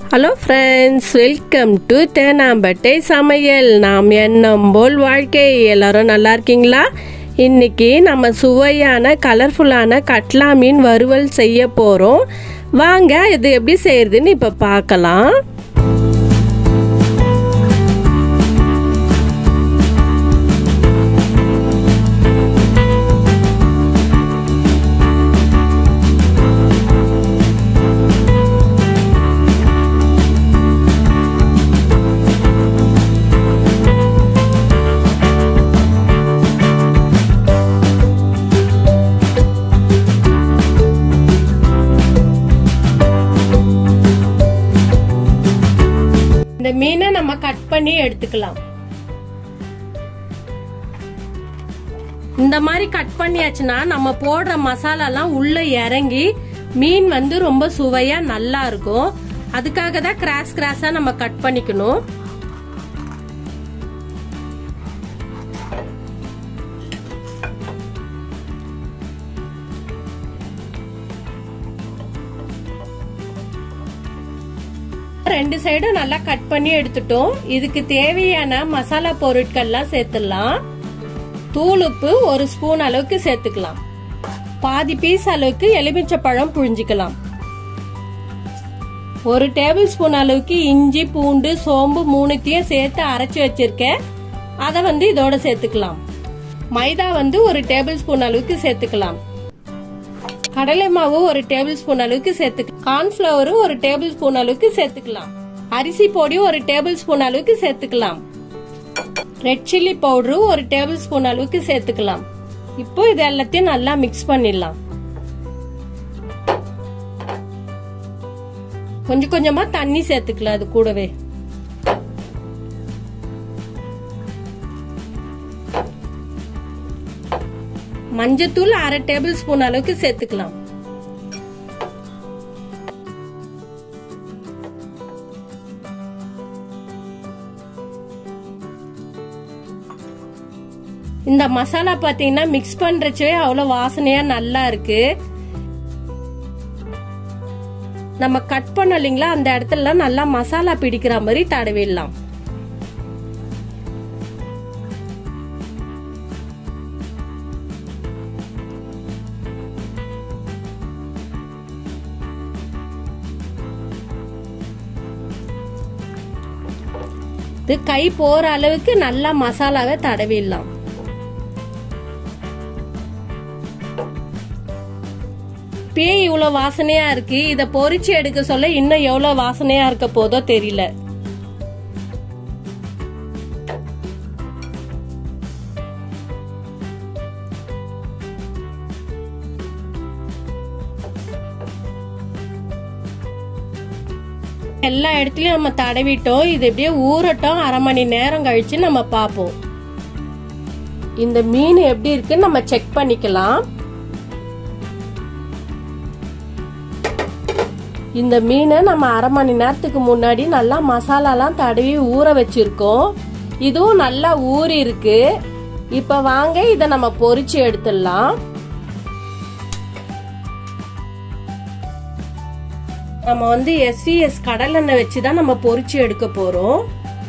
hello friends welcome to Teynampet சமையல் நாம் எண்ணம் போல் வாழ்க்கை எல்லாரும் நல்லா இருக்கீங்களா இன்னைக்கு நம்ம சுவையான கலர்ஃபுல்லான கட்லா மீன் வறுவல் செய்ய போகிறோம் வாங்க இது எப்படி செய்யறதுன்னு இப்போ பார்க்கலாம் இந்த மீனை நம்ம கட் பண்ணி எடுத்துக்கலாம் இந்த மாதிரி கட் பண்ணியாச்சுன்னா நம்ம போடுற மசாலாலாம் உள்ள இறங்கி மீன் வந்து ரொம்ப சுவையா நல்லா இருக்கும் அதுக்காக தான் கிராஸ் கிராஸா நம்ம கட் பண்ணிக்கணும் ரெண்டு சைடும் நல்லா கட் பண்ணி எடுத்துட்டோம் இதுக்கு தேவையான மசாலா பொருட்கள்லாம் சேர்த்துடலாம் தூளுப்பு ஒரு ஸ்பூன் அளவுக்கு சேர்த்துக்கலாம் பாதி பீஸ் அளவுக்கு எலுமிச்சை பழம் புழிஞ்சிக்கலாம் ஒரு டேபிள் ஸ்பூன் அளவுக்கு இஞ்சி பூண்டு சோம்பு மூணுத்தையும் சேர்த்து அரைச்சி வச்சிருக்கேன் அதை வந்து இதோட சேர்த்துக்கலாம் மைதா வந்து ஒரு டேபிள் ஸ்பூன் அளவுக்கு சேர்த்துக்கலாம் கடலை மாவு ஒரு டேபிள் ஸ்பூன் அளவுக்கு சேர்த்துக்கலாம் கார்ன்ஃபிளவர் ஒரு டேபிள் ஸ்பூன் அளவுக்கு சேர்த்துக்கலாம் அரிசி பொடி ஒரு டேபிள் ஸ்பூன் அளவுக்கு சேர்த்துக்கலாம் ரெட் சில்லி பவுடரு ஒரு டேபிள் ஸ்பூன் அளவுக்கு சேர்த்துக்கலாம் இப்போ இது எல்லாத்தையும் நல்லா மிக்ஸ் பண்ணிடலாம் கொஞ்சம் கொஞ்சமா தண்ணி சேர்த்துக்கலாம் அது கூடவே மஞ்சத்தூள் அரை டேபிள் ஸ்பூன் அளவுக்கு சேர்த்துக்கலாம் இந்த மசாலா பாத்தீங்கன்னா மிக்ஸ் பண்றச்சவே அவ்வளவு வாசனையா நல்லா இருக்கு நம்ம கட் பண்ண இல்லைங்களா அந்த இடத்துல நல்லா மசாலா பிடிக்கிற மாதிரி தடவிடலாம் இது கை போற அளவுக்கு நல்லா மசாலாவை தடவிடலாம் பேய் இவ்வளவு வாசனையா இருக்கு இத பொரிச்சு எடுக்க சொல்ல இன்னும் எவ்வளவு வாசனையா இருக்க போதோ தெரியல எல்லா இடத்துலயும் நம்ம தடவிட்டோம் இது எப்படியே ஊறட்டும் அரை மணி நேரம் கழிச்சு நம்ம பார்ப்போம் இந்த மீன் எப்படி இருக்குன்னு நம்ம செக் பண்ணிக்கலாம் இந்த மீனை நம்ம அரை மணி நேரத்துக்கு முன்னாடி நல்லா மசாலாலாம் தடவி ஊற வச்சிருக்கோம் இதுவும் நல்லா ஊறி இருக்கு இப்ப வாங்க இத நம்ம பொரிச்சு எடுத்துடலாம் நம்ம வந்து எஸ்விஎஸ் கடலெண்ணெய் வச்சு தான் நம்ம பொரிச்சு எடுக்க போறோம்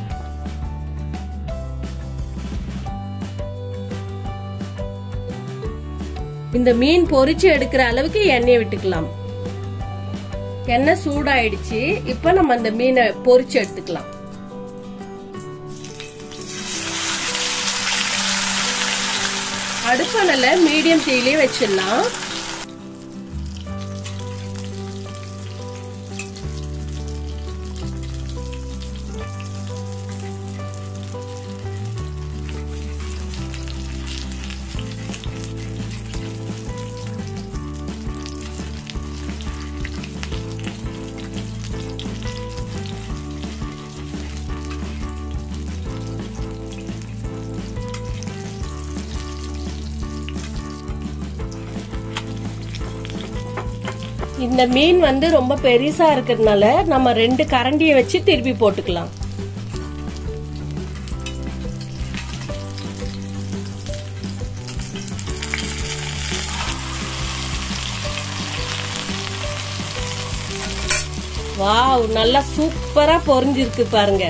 இந்த மீன் பொரிச்சு எடுக்கிற அளவுக்கு எண்ணெய் விட்டுக்கலாம் எண்ணெய் சூடாயிடுச்சு இப்ப நம்ம அந்த மீனை பொரிச்சு எடுத்துக்கலாம் அடுப்பணல மீடியம் தீயிலே வச்சிடலாம் இந்த மீன் வந்து ரொம்ப பெருசா இருக்கிறதுனால நம்ம ரெண்டு கரண்டியை வச்சு திருப்பி போட்டுக்கலாம் வாவ் நல்லா சூப்பரா பொரிஞ்சிருக்கு பாருங்க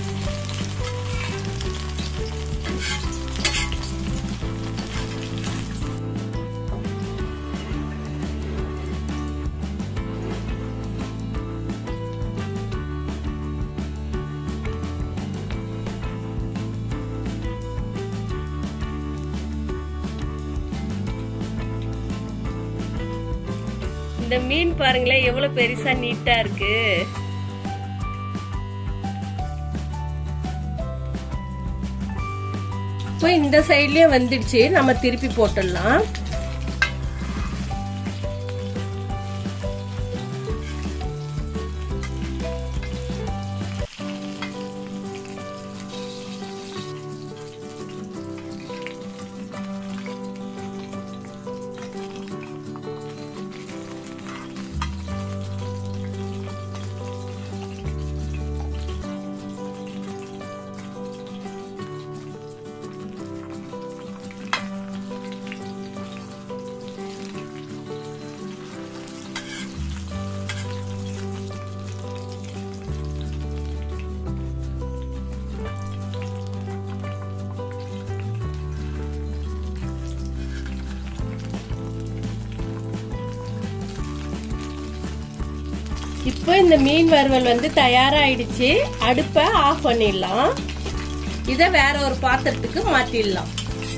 இந்த மீன் பாருங்களேன் எவ்வளவு பெருசா நீட்டா இருக்கு இப்போ இந்த சைட்லயே வந்துடுச்சு நம்ம திருப்பி போட்டுடலாம் இப்போ இந்த மீன் வறுவல் வந்து தயாராயிடுச்சு அடுப்பை ஆஃப் பண்ணிடலாம் இதை வேற ஒரு பாத்திரத்துக்கு மாத்திடலாம்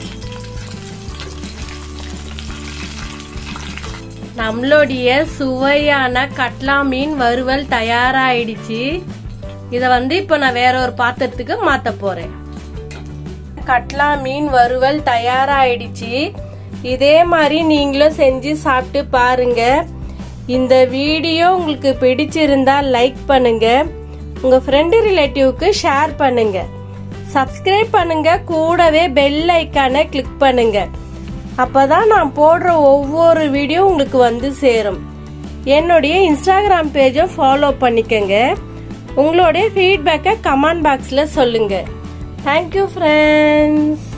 நம்மளுடைய சுவையான கட்லா மீன் வறுவல் தயாராயிடுச்சு இத வந்து இப்போ நான் வேற ஒரு பாத்திரத்துக்கு மாத்த போறேன் கட்லா மீன் வறுவல் தயாராயிடுச்சு இதே மாதிரி நீங்களும் செஞ்சு சாப்பிட்டு பாருங்க இந்த வீடியோ உங்களுக்கு பிடிச்சிருந்தா லைக் பண்ணுங்க உங்க ஃப்ரெண்டு ரிலேட்டிவ்க்கு ஷேர் பண்ணுங்க சப்ஸ்கிரைப் பண்ணுங்க கூடவே பெல் ஐக்கானை கிளிக் பண்ணுங்க அப்பதான் நான் போடுற ஒவ்வொரு வீடியோ உங்களுக்கு வந்து சேரும் என்னுடைய இன்ஸ்டாகிராம் பேஜை ஃபாலோ பண்ணிக்கங்க உங்களுடைய ஃபீட்பேக்கை கமெண்ட் பாக்ஸில் சொல்லுங்க தேங்க்யூ ஃப்ரெண்ட்ஸ்